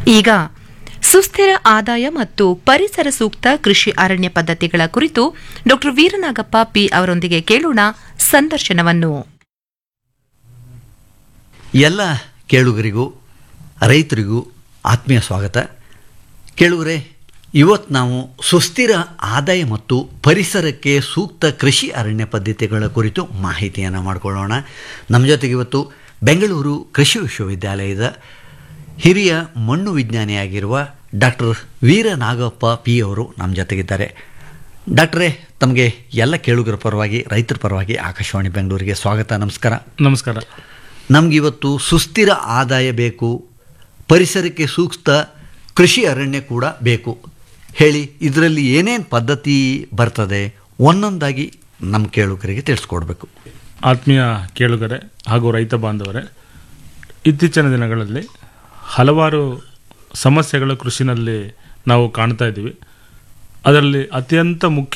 ಈಗ ಸುಸ್ಥಿರ ಆದಾಯ ಮತ್ತು ಪರಿಸರ ಸೂಕ್ತ ಕೃಷಿ ಅರಣ್ಯ ಪದ್ಧತಿಗಳ ಕುರಿತು ಡಾ ವೀರನಾಗಪ್ಪ ಪಿ ಅವರೊಂದಿಗೆ ಕೇಳೋಣ ಸಂದರ್ಶನವನ್ನು ಎಲ್ಲ ಕೇಳುಗರಿಗೂ ರೈತರಿಗೂ ಆತ್ಮೀಯ ಸ್ವಾಗತ ಕೇಳುಗರೆ ಇವತ್ತು ನಾವು ಸುಸ್ಥಿರ ಆದಾಯ ಮತ್ತು ಪರಿಸರಕ್ಕೆ ಸೂಕ್ತ ಕೃಷಿ ಅರಣ್ಯ ಪದ್ಧತಿಗಳ ಕುರಿತು ಮಾಹಿತಿಯನ್ನು ಮಾಡಿಕೊಳ್ಳೋಣ ನಮ್ಮ ಜೊತೆಗೆ ಇವತ್ತು ಬೆಂಗಳೂರು ಕೃಷಿ ವಿಶ್ವವಿದ್ಯಾಲಯದ ಹಿರಿಯ ಮಣ್ಣು ವಿಜ್ಞಾನಿಯಾಗಿರುವ ಡಾಕ್ಟರ್ ವೀರನಾಗಪ್ಪ ಪಿ ಅವರು ನಮ್ಮ ಜೊತೆಗಿದ್ದಾರೆ ಡಾಕ್ಟ್ರೇ ತಮಗೆ ಎಲ್ಲ ಕೇಳುಗರ ಪರವಾಗಿ ರೈತರ ಪರವಾಗಿ ಆಕಾಶವಾಣಿ ಬೆಂಗಳೂರಿಗೆ ಸ್ವಾಗತ ನಮಸ್ಕಾರ ನಮಸ್ಕಾರ ನಮಗಿವತ್ತು ಸುಸ್ಥಿರ ಆದಾಯ ಬೇಕು ಪರಿಸರಕ್ಕೆ ಸೂಕ್ತ ಕೃಷಿ ಅರಣ್ಯ ಕೂಡ ಬೇಕು ಹೇಳಿ ಇದರಲ್ಲಿ ಏನೇನು ಪದ್ಧತಿ ಬರ್ತದೆ ಒಂದೊಂದಾಗಿ ನಮ್ಮ ಕೇಳುಗರಿಗೆ ತಿಳಿಸ್ಕೊಡ್ಬೇಕು ಆತ್ಮೀಯ ಕೇಳುಗರೆ ಹಾಗೂ ರೈತ ಬಾಂಧವರೇ ಇತ್ತೀಚಿನ ದಿನಗಳಲ್ಲಿ ಹಲವಾರು ಸಮಸ್ಯೆಗಳು ಕೃಷಿನಲ್ಲಿ ನಾವು ಕಾಣ್ತಾ ಇದ್ದೀವಿ ಅದರಲ್ಲಿ ಅತ್ಯಂತ ಮುಖ್ಯ